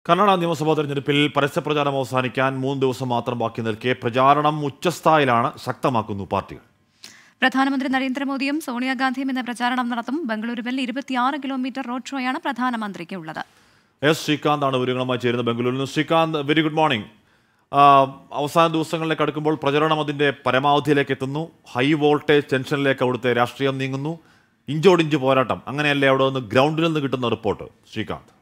കർണാടക നിയമസഭാ തെരഞ്ഞെടുപ്പിൽ പരസ്യപ്രചാരണം അവസാനിക്കാൻ മൂന്ന് ദിവസം മാത്രം ബാക്കി നിൽക്കെ പ്രചാരണം ഉച്ചസ്ഥായിലാണ് ശക്തമാക്കുന്നു പാർട്ടികൾ പ്രധാനമന്ത്രി നരേന്ദ്രമോദിയും സോണിയാഗാന്ധിയും ഇന്ന് പ്രചാരണം നടത്തും ബംഗളൂരുവിൽ ഇരുപത്തിയാറ് കിലോമീറ്റർ റോഡ് ഷോയാണ് പ്രധാനമന്ത്രിക്ക് ഉള്ളത് എസ് ശ്രീകാന്ത് ആണ് വിവരങ്ങളുമായി ചേരുന്നത് ബംഗളൂരിൽ നിന്ന് ശ്രീകാന്ത് വെരി ഗുഡ് മോർണിംഗ് ആ, അവസാന ദിവസങ്ങളിലേക്ക് അടുക്കുമ്പോൾ പ്രചരണം അതിന്റെ പരമാവധിയിലേക്ക് എത്തുന്നു ഹൈ വോൾട്ടേജ് ടെൻഷനിലേക്ക് അവിടുത്തെ രാഷ്ട്രീയം നീങ്ങുന്നു ഇഞ്ചോടിഞ്ച് പോരാട്ടം അങ്ങനെയല്ലേ അവിടെ നിന്ന് ഗ്രൗണ്ടിൽ നിന്ന് കിട്ടുന്ന റിപ്പോർട്ട് ശ്രീകാന്ത്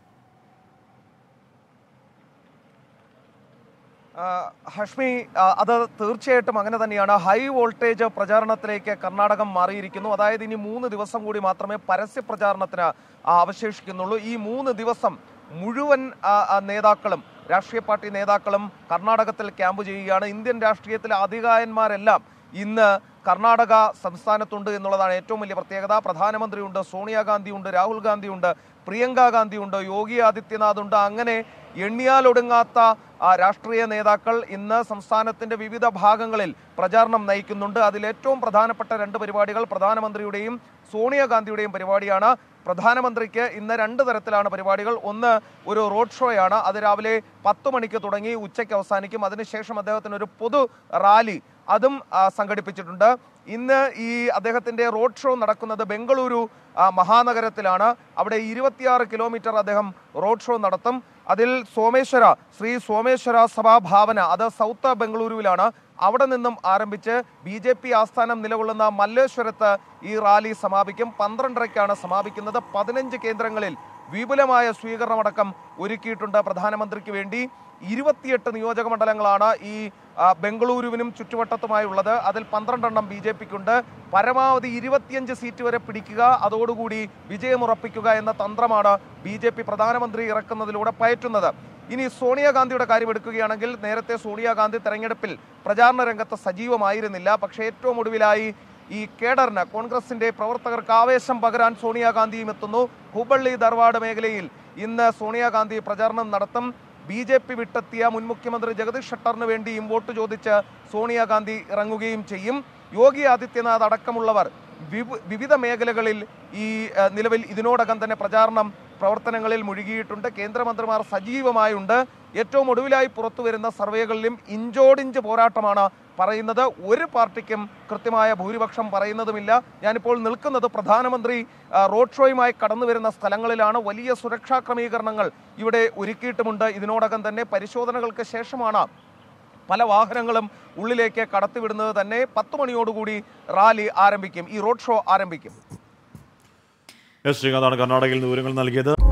ആ, ഹഷ്മി ആ, അത് തീർച്ചയായിട്ടും അങ്ങനെ തന്നെയാണ് ഹൈ വോൾട്ടേജ് പ്രചാരണത്തിലേക്ക് കർണാടകം മാറിയിരിക്കുന്നു അതായത് ഇനി മൂന്ന് ദിവസം കൂടി മാത്രമേ പരസ്യ പ്രചാരണത്തിന് ആ, അവശേഷിക്കുന്നുള്ളൂ ഈ മൂന്ന് ദിവസം മുഴുവൻ ആ, ആ, നേതാക്കളും രാഷ്ട്രീയ പാർട്ടി നേതാക്കളും കർണാടകത്തിൽ ക്യാമ്പ് ചെയ്യുകയാണ് ഇന്ത്യൻ രാഷ്ട്രീയത്തിലെ അധികായന്മാരെല്ലാം ഇന്ന് കർണാടക സംസ്ഥാനത്തുണ്ട് എന്നുള്ളതാണ് ഏറ്റവും വലിയ പ്രത്യേകത പ്രധാനമന്ത്രിയുണ്ട് സോണിയാഗാന്ധിയുണ്ട് രാഹുൽ ഗാന്ധിയുണ്ട് പ്രിയങ്ക ഗാന്ധിയുണ്ട് യോഗി ആദിത്യനാഥ് ഉണ്ട് അങ്ങനെ എണ്ണിയാലൊടുങ്ങാത്ത ആ, രാഷ്ട്രീയ നേതാക്കൾ ഇന്ന് സംസ്ഥാനത്തിന്റെ വിവിധ ഭാഗങ്ങളിൽ പ്രചാരണം നയിക്കുന്നുണ്ട് അതിൽ ഏറ്റവും പ്രധാനപ്പെട്ട രണ്ട് പരിപാടികൾ പ്രധാനമന്ത്രിയുടെയും സോണിയാഗാന്ധിയുടെയും പരിപാടിയാണ് പ്രധാനമന്ത്രിക്ക് ഇന്ന് രണ്ട് തരത്തിലാണ് പരിപാടികൾ ഒന്ന് ഒരു റോഡ് ഷോയാണ് അത് രാവിലെ പത്ത് മണിക്ക് തുടങ്ങി ഉച്ചയ്ക്ക് അവസാനിക്കും അതിനുശേഷം അദ്ദേഹത്തിന് ഒരു പൊതു റാലി അതും ആ, സംഘടിപ്പിച്ചിട്ടുണ്ട് ഇന്ന് ഈ അദ്ദേഹത്തിന്റെ റോഡ് ഷോ നടക്കുന്നത് ബംഗളൂരു ആ, മഹാനഗരത്തിലാണ് അവിടെ ഇരുപത്തിയാറ് കിലോമീറ്റർ അദ്ദേഹം റോഡ് ഷോ നടത്തും അതിൽ സോമേശ്വര ശ്രീ സോമേശ്വര സഭാ ഭാവന അത് സൗത്ത് ബംഗളൂരുവിലാണ് അവിടെ നിന്നും ആരംഭിച്ച് ബി ജെ പി ആസ്ഥാനം നിലകൊള്ളുന്ന മല്ലേശ്വരത്ത് ഈ റാലി സമാപിക്കും പന്ത്രണ്ടരയ്ക്കാണ് സമാപിക്കുന്നത് പതിനഞ്ച് കേന്ദ്രങ്ങളിൽ വിപുലമായ സ്വീകരണമടക്കം ഒരുക്കിയിട്ടുണ്ട് പ്രധാനമന്ത്രിക്ക് വേണ്ടി ഇരുപത്തിയെട്ട് നിയോജക മണ്ഡലങ്ങളാണ് ഈ ആ, ബംഗളൂരുവിനും ചുറ്റുവട്ടത്തുമായുള്ളത് അതിൽ പന്ത്രണ്ടെണ്ണം ബി ജെ പിക്കുണ്ട് പരമാവധി ഇരുപത്തിയഞ്ച് സീറ്റ് വരെ പിടിക്കുക അതോടുകൂടി വിജയമുറപ്പിക്കുക എന്ന തന്ത്രമാണ് ബി ജെ പി പ്രധാനമന്ത്രി ഇറക്കുന്നതിലൂടെ പയറ്റുന്നത് ഇനി സോണിയാഗാന്ധിയുടെ കാര്യം എടുക്കുകയാണെങ്കിൽ നേരത്തെ സോണിയാഗാന്ധി തെരഞ്ഞെടുപ്പിൽ പ്രചാരണ രംഗത്ത് സജീവമായിരുന്നില്ല പക്ഷേ ഏറ്റവും ഒടുവിലായി ഈ കേഡറിന് കോൺഗ്രസിന്റെ പ്രവർത്തകർക്ക് ആവേശം പകരാൻ സോണിയാഗാന്ധിയും എത്തുന്നു ഹുബള്ളി ധാർവാഡ് മേഖലയിൽ ഇന്ന് സോണിയാഗാന്ധി പ്രചാരണം നടത്തും ബി ജെ പി വിട്ടെത്തിയ മുൻ മുഖ്യമന്ത്രി ജഗദീഷ് ഷട്ടറിന് വേണ്ടിയും വോട്ട് ചോദിച്ച് സോണിയാഗാന്ധി ഇറങ്ങുകയും ചെയ്യും യോഗി ആദിത്യനാഥ് അടക്കമുള്ളവർ വിവ- വിവിധ മേഖലകളിൽ ഈ ആ, നിലവിൽ ഇതിനോടകം തന്നെ പ്രചാരണം പ്രവർത്തനങ്ങളിൽ മുഴുകിയിട്ടുണ്ട് കേന്ദ്രമന്ത്രിമാർ സജീവമായുണ്ട് ഏറ്റവും ഒടുവിലായി പുറത്തു വരുന്ന സർവേകളിലും ഇഞ്ചോടിഞ്ച് പോരാട്ടമാണ് പറയുന്നത് ഒരു പാർട്ടിക്കും കൃത്യമായ ഭൂരിപക്ഷം പറയുന്നതുമില്ല ഞാനിപ്പോൾ നിൽക്കുന്നത് പ്രധാനമന്ത്രി ആ, റോഡ് ഷോയുമായി കടന്നു വരുന്ന സ്ഥലങ്ങളിലാണ് വലിയ സുരക്ഷാ ക്രമീകരണങ്ങൾ ഇവിടെ ഒരുക്കിയിട്ടുമുണ്ട് ഇതിനോടകം തന്നെ പരിശോധനകൾക്ക് ശേഷമാണ് പല വാഹനങ്ങളും ഉള്ളിലേക്ക് കടത്തിവിടുന്നത് തന്നെ പത്ത് മണിയോടുകൂടി റാലി ആരംഭിക്കും ഈ റോഡ് ഷോ ആരംഭിക്കും എസ് ശ്രീകാന്താണ് കർണാടകയിൽ നിന്ന് വിവരങ്ങൾ നൽകിയത്